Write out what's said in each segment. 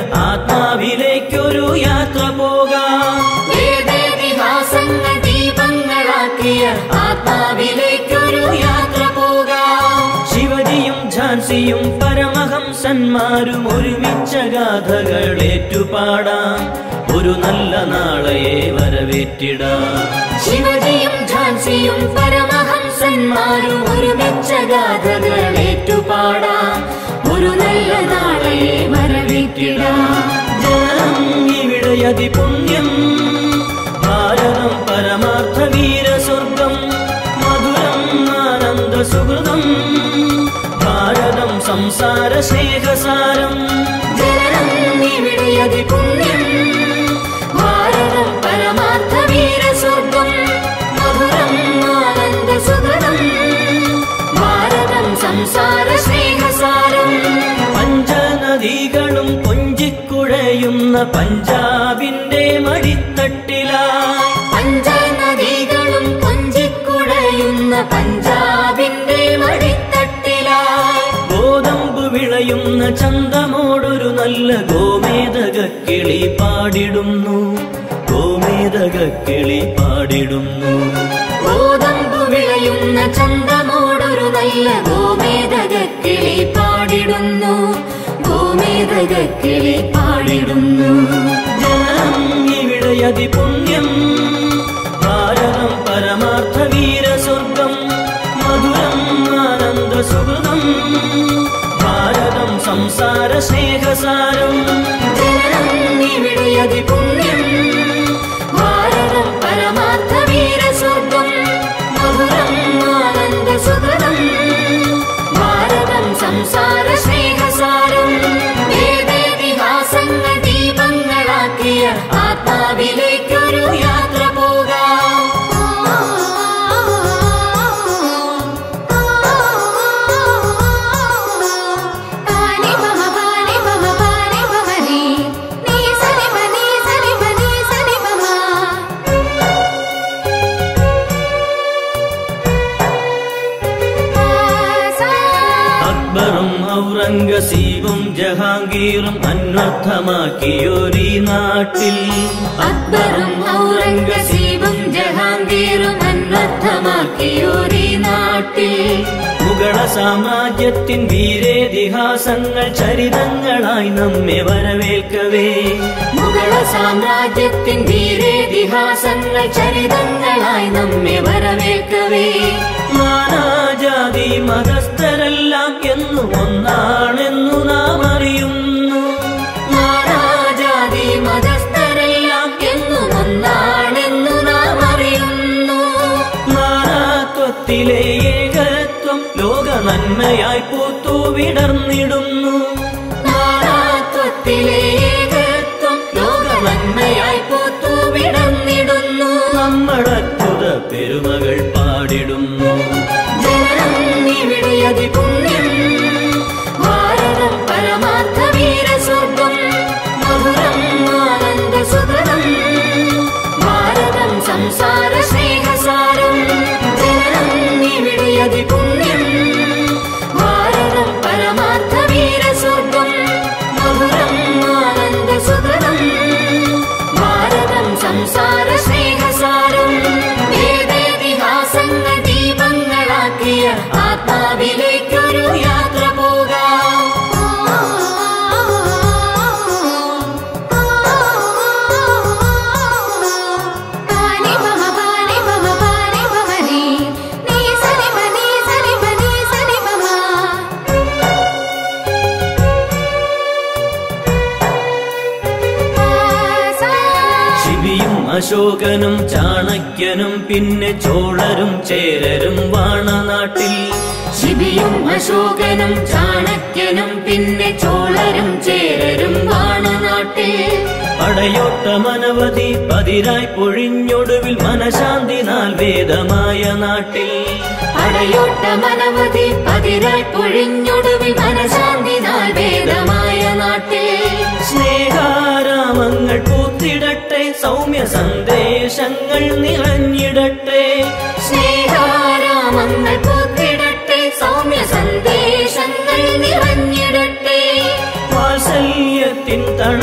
ആത്മാവിലേക്കൊരു യാത്ര പോകാം വേദേതിഹാസങ്ങൾ ദീപങ്ങളാക്കിയ ആത്മാവിലേക്കൊരു യാത്ര പോകാം ശിവജിയും ഝാൻസിയും പരമഹംസന്മാരും ഒരുമിച്ച ഗാഥകൾ ഏറ്റുപാടാം ഒരു നല്ല നാളെയെ വരവേറ്റിടാം ശിവജിയും ഝാൻസിയും പരമഹംസന്മാരും ഒരുമിച്ച ഗാഥകൾ ഏറ്റുപാടാം ഒരു നല്ല നാളെ വരവേറ്റിടാം ജനം ഇവിടെ അതിപുണ്യം ഭാരതം പരമാർത്ഥ വീരസ്വർഗം മധുരം ആനന്ദ സുഹൃതം ഭാരതം സംസാര സ്നേഹസാരം ജനനം ഇവിടെ അതിപുണ്യം ഭാരതം പരമാർത്ഥ വീരസ്വർഗം മധുരം ആനന്ദ സുഹൃതം ഭാരതം സംസാര സ്നേഹസാരം പഞ്ചനദികളും കൊഞ്ചിക്കുഴയുന്ന പഞ്ചാബിന്റെ മടിത്തട്ടിലായി പഞ്ചനദികളും കൊഞ്ചിക്കുഴയുന്ന പഞ്ചാബിന്റെ മടിത്തട്ടിലായി ഗോതമ്പ് വിളയുന്ന ചന്തമോടൊരു നല്ല ഗോമേതക കിളി പാടിടുന്നു ഗോമേതക കിളി പാടിടുന്നു ഗോതമ്പ് വിളയുന്ന ചന്തമോടൊരു നല്ല ഗോമേതക കിളി പാടിടുന്നു ഗോമേതക കിളി പാടിടുന്നു ജനം ഇവിടെ അതിപുണ്യം ഭാരതം പരമാർത്ഥ വീരസ്വർഗം മധുരം ആനന്ദ സുഹൃതം ഭാരതം സംസാര സ്നേഹസാരം ജനനം ഇവിടെ അതിപുണ്യം ഭാരതം പരമാർത്ഥ വീരസ്വർഗം മധുരം ആനന്ദ സുഹൃതം ഭാരതം സംസാര സ്നേഹസാരം വേദേതിഹാസങ്ങൾ ദീപങ്ങളാക്കിയ ആത്മാവിലേക്കൊരു യാത്ര പോകാം പാനി മമ പാനി മമ പാനി മമനി നീ സനി മനി സനി മനി സനി മമ അക്ബറും ഔറംഗസീബും ജഹാംഗീറും അന്വർത്ഥമാക്കിയൊരീ നാട്ടിൽ അക്ബറും ഔറംഗസീബും ജഹാംഗീറും അന്വർത്ഥമാക്കിയൊരീ നാട്ടിൽ മുഗള സാമ്രാജ്യത്തിൻ വീരേതിഹാസങ്ങൾ ചരിതങ്ങളായി നമ്മെ വരവേൽക്കവേ മുഗള സാമ്രാജ്യത്തിൻ വീരേതിഹാസങ്ങൾ ചരിതങ്ങളായി നമ്മെ വരവേൽക്കവേ നാനാജാതി മതസ്ഥരെല്ലാം എന്നും ഒന്നാണെന്നു നാം അറിയുന്നു നാനാജാതി മതസ്ഥരെല്ലാം എന്നും ഒന്നാണെന്നു നാം അറിയുന്നു നാനാത്വത്തിലെ ഏകത്വം ലോക നന്മയായി പൂത്തു വിടർന്നിടുന്നു നാനാത്വത്തിലെ ഏകത്വം ലോക നന്മയായി പൂത്തു വിടർന്നിടുന്നു നമ്മൾ അത്ഭുത പെരുമകൾ പാടിടുന്നു ജനനം ഇവിടെ അതിപുണ്യം ഭാരതം പരമാർത്ഥ വീരസ്വർഗം മധുരം ആനന്ദ സുഹൃതം ഭാരതം സംസാര സ്നേഹസാരം ജനനം ഇവിടെ അതിപുണ്യം ഭാരതം പരമാർത്ഥ വീരസ്വർഗം മധുരം ആനന്ദ സുഹൃതം ഭാരതം സംസാര സ്നേഹസാരം വേദേതിഹാസങ്ങൾ ദീപങ്ങളാക്കിയ ആത്മാവിലേക്കൊരു യാത്ര പോകാം പാനി മമ പാനി മമ പാനി മമനി നീ സനി മനി സനി മനി സനി മമ ശിവിയും അശോകനും ചാണക്യനും പിന്നെ ചോളരും ചേരരും വാണനാട്ടിൽ ശിബിയും അശോകനും ചാണക്യനും പിന്നെ ചോളരും ചേരരും വാണനാട്ടിൽ പടയോട്ടമനവധി പതിരായി പൊഴിഞ്ഞൊടുവിൽ മനശാന്തി നാൽ വേദമായ നാട്ടിൽ പടയോട്ട മനവധി പതിരായി പൊഴിഞ്ഞൊടുവിൽ മനശാന്തി നാൾ വേദമായ നാട്ടിൽ സ്നേഹാരാമങ്ങൾ പൂത്തിടട്ടെ സൗമ്യ സന്ദേശങ്ങൾ നിറഞ്ഞിടട്ടെ സ്നേഹാരാമങ്ങൾ പൂത്തിടട്ടെ സൗമ്യ സന്ദേശങ്ങൾ നിറഞ്ഞിടട്ടെ വാത്സല്യത്തിൻ തണ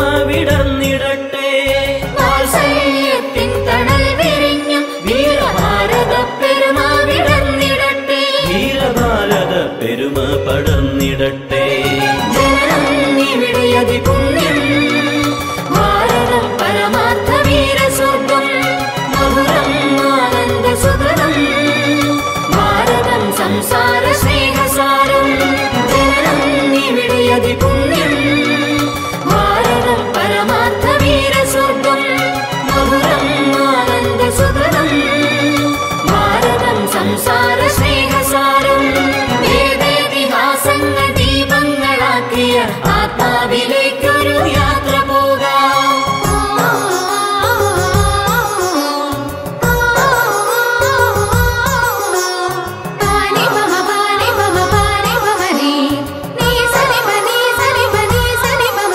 വിടർന്നിടട്ടെ വാത്സല്യത്തിൻ തണൽ വിരിഞ്ഞും വീരഭാരത പെരുമ വിടർന്നിടട്ടെ വീരഭാരത പെരുമ പടർന്നിടട്ടെ ജനനം ഇവിടെ അതിപുണ്യം ഭാരതം പരമാർത്ഥ വീരസ്വർഗം മധുരം ആനന്ദ സുഖദം ഭാരതം സംസാര സ്നേഹസാരം ജനനം ഇവിടെ അതിപുണ്യം ഭാരതം പരമാർത്ഥ വീരസ്വർഗം മധുരം ആനന്ദ സുഖദം ഭാരതം സംസാര സ്നേഹസാരം വേദേതിഹാസങ്ങൾ ദീപങ്ങളാക്കിയ ആത്മാവിലേക്കൊരു യാത്ര പോകാം പാനി മമ പാനി മമ പാനി മമനി നീ സനി മനി സനി മനി സനി മമ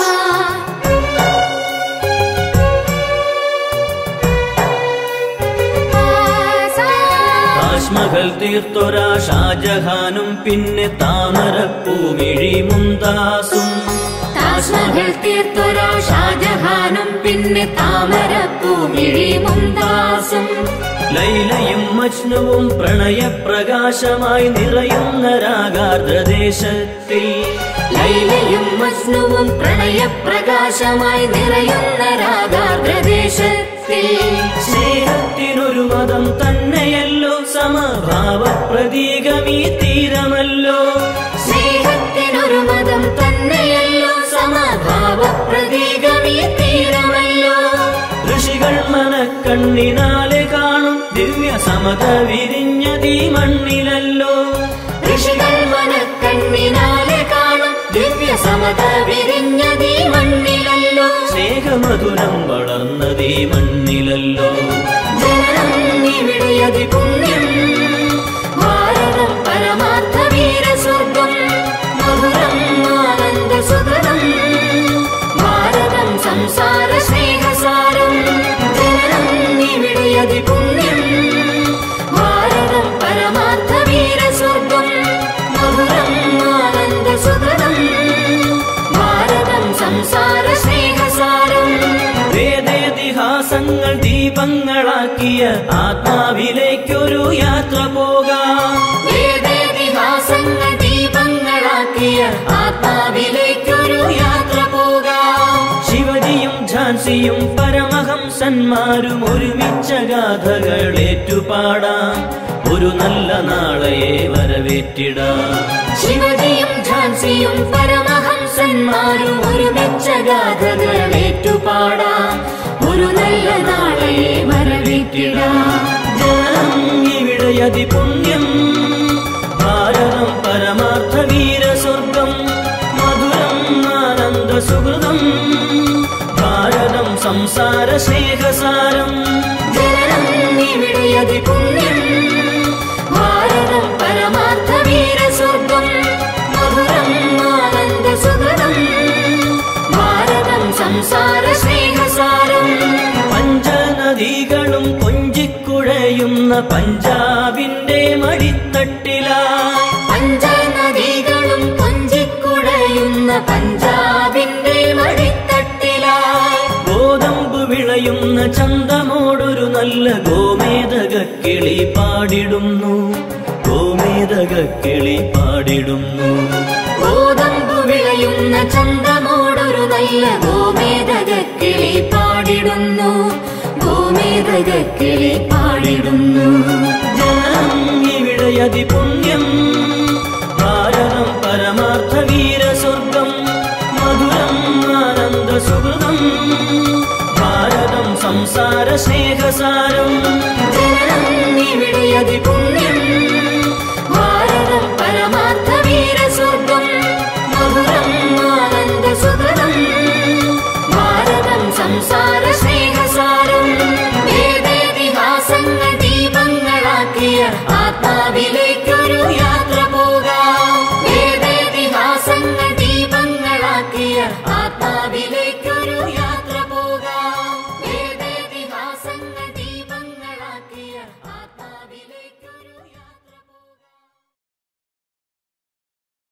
ആസാ താജ്മഹൽ തീർത്തൊരാ ഷാജഹാനും പിന്നെ താമരപ്പൂമിഴി മുന്താസും താജ്മഹൽ തീർത്തൊരാ ഷാജഹാനും പിന്നെ താമരപ്പൂമിഴി മുംതാസും ലൈലയും മജ്നുവും പ്രണയപ്രകാശമായി നിറയുന്ന രാഗാർദ്രദേശത്തിൽ ലൈലയും മജ്നുവും പ്രണയപ്രകാശമായി നിറയുന്ന രാഗാർദ്രദേശത്തിൽ സ്നേഹത്തിനൊരു മതം തന്നെയല്ലോ സമഭാവ പ്രതീകമീ തീരമല്ലോ സ്നേഹത്തിനൊരു മതം തന്നെയല്ലോ സമഭാവ പ്രതീകമീ തീരമല്ലോ ഋഷികൾ മനക്കണ്ണിനാലെ കാണും ദിവ്യ സമത വിരിഞ്ഞതീ മണ്ണിലല്ലോ ഋഷികൾ മനക്കണ്ണിനാലെ കാണും ദിവ്യ സമത വിരിഞ്ഞതീ മണ്ണിലല്ലോ സ്നേഹമധുരം വളർന്നതീ മണ്ണിലല്ലോ ജനനം ഇവിടെ അതിപുണ്യം ഭാരതം പരമാർത്ഥ വീരസ്വർഗം മധുരം ആനന്ദ സുഖദം ഭാരതം സംസാര സ്നേഹസാരം ജനനം ഇവിടെ അതിപുണ്യം ഭാരതം പരമാർത്ഥ വീരസ്വർഗം മധുരം ആനന്ദ സുഖദം ഭാരതം സംസാര സ്നേഹസാരം വേദേതിഹാസങ്ങൾ ദീപങ്ങളാക്കിയ ആത്മാവിലേക്കൊരു യാത്ര പോകാം വേദേതിഹാസങ്ങൾ ദീപങ്ങളാക്കിയ ആത്മാവിലേക്കൊരു യാത്ര പോകാം ശിവജിയും ഝാൻസിയും പരമഹംസന്മാരും ഒരുമിച്ച ഗാഥകൾ ഏറ്റുപാടാം ഒരു നല്ല നാളെയെ വരവേറ്റിടാം ശിവജിയും ഝാൻസിയും പരമഹംസന്മാരും ഒരുമിച്ച ഗാഥകൾ ഏറ്റുപാടാം ഒരു നല്ല നാളെ വരവേറ്റിടാം ജനം ഇവിടെ അതിപുണ്യം ഭാരതം പരമാർത്ഥ വീരസ്വർഗം മധുരം ആനന്ദ സുഹൃതം ഭാരതം സംസാര സ്നേഹസാരം ജനനം ഇവിടെ അതിപുണ്യം ഭാരതം പരമാർത്ഥ വീരസ്വർഗം മധുരം ആനന്ദ സുഖദം ഭാരതം സംസാര സ്നേഹസാരം പഞ്ചനദികളും കൊഞ്ചിക്കുഴയുന്ന പഞ്ചാബിന്റെ മടിത്തട്ടിലായി പഞ്ചനദികളും കൊഞ്ചിക്കുഴയുന്ന പഞ്ചാബിന്റെ മടിത്തട്ടിലായി ഗോതമ്പ് വിളയുന്ന ചന്തമോടൊരു നല്ല ഗോമേതക കിളി പാടിടുന്നു ഗോമേതക കിളി പാടിടുന്നു ഗോതമ്പു വിളയുന്ന ചന്തമോടൊരു നല്ല ഗോമേതക കിളി പാടിടുന്നു ഗോമേതക കിളി പാടിടുന്നു ജനം ഇവിടെ അതിപുണ്യം ഭാരതം പരമാർത്ഥ വീരസ്വർഗം മധുരം ആനന്ദ സുഹൃതം ഭാരതം സംസാര സ്നേഹസാരം ജനനം ഇവിടെ അതിപുണ്യം